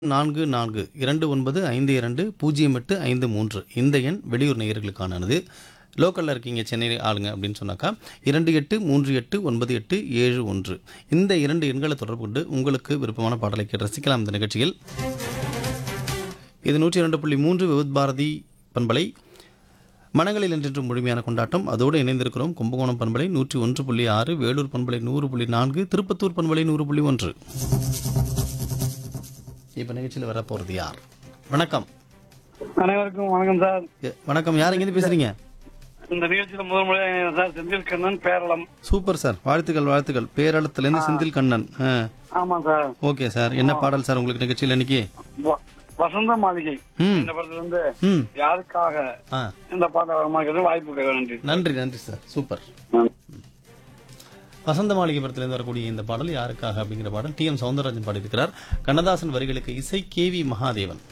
நான்கு நான்கு இரண்டு ஒன்பது ஐந்து இரண்டு பூஜ்ஜியம் எட்டு ஐந்து மூன்று இந்த எண் வெளியூர் நேயர்களுக்கானது லோக்கலில் இருக்கீங்க சென்னை ஆளுங்க அப்படின்னு சொன்னாக்கா இரண்டு எட்டு மூன்று எட்டு ஒன்பது எட்டு ஏழு ஒன்று இந்த இரண்டு எண்களை தொடர்பு கொண்டு உங்களுக்கு விருப்பமான பாடலை கேட்டு ரசிக்கலாம் இந்த நிகழ்ச்சியில் இது நூற்றி இரண்டு புள்ளி மூன்று விவித் பாரதி பண்பலை மனங்களில் என்றென்றும் முழுமையான கொண்டாட்டம் அதோடு இணைந்திருக்கிறோம் கும்பகோணம் பண்பலை நூற்றி ஒன்று புள்ளி ஆறு வேலூர் பண்பலை நூறு புள்ளி நான்கு திருப்பத்தூர் பண்பலை நூறு புள்ளி ஒன்று இப்போ நிகழ்ச்சியில் வர போகிறது யார் வணக்கம் அனைவருக்கும் வணக்கம் சார் எ- வணக்கம் யார் எங்கேருந்து பேசுறீங்க இந்த நிகழ்ச்சியில முதல் முறையாக இணைகிறேன் sir Senthil Kannan Peralam super sir வாழ்த்துக்கள் வாழ்த்துக்கள் பேரளத்துலேருந்து செந்தில் கண்ணன் ஆ ஆமா சார் ஓகே சார் என்ன பாடல் சார் உங்களுக்கு நிகழ்ச்சியில் இன்னைக்கு வ- வசந்த மாளிகை ம் இந்த படத்துல இருந்து ம் யாருக்காக ஆ இந்த பாட்டை வரமாக்கிறது வாய்ப்பு நன்றி நன்றி நன்றி சார் சூப்பர் வசந்த மாளிகை படத்திலிருந்து வரக்கூடிய இந்த பாடல் யாருக்காக அப்படிங்கிற பாடல் டி எம் சவுந்தரராஜன் பாடியிருக்கிறார் கண்ணதாசன் வரிகளுக்கு இசை கே வி மகாதேவன்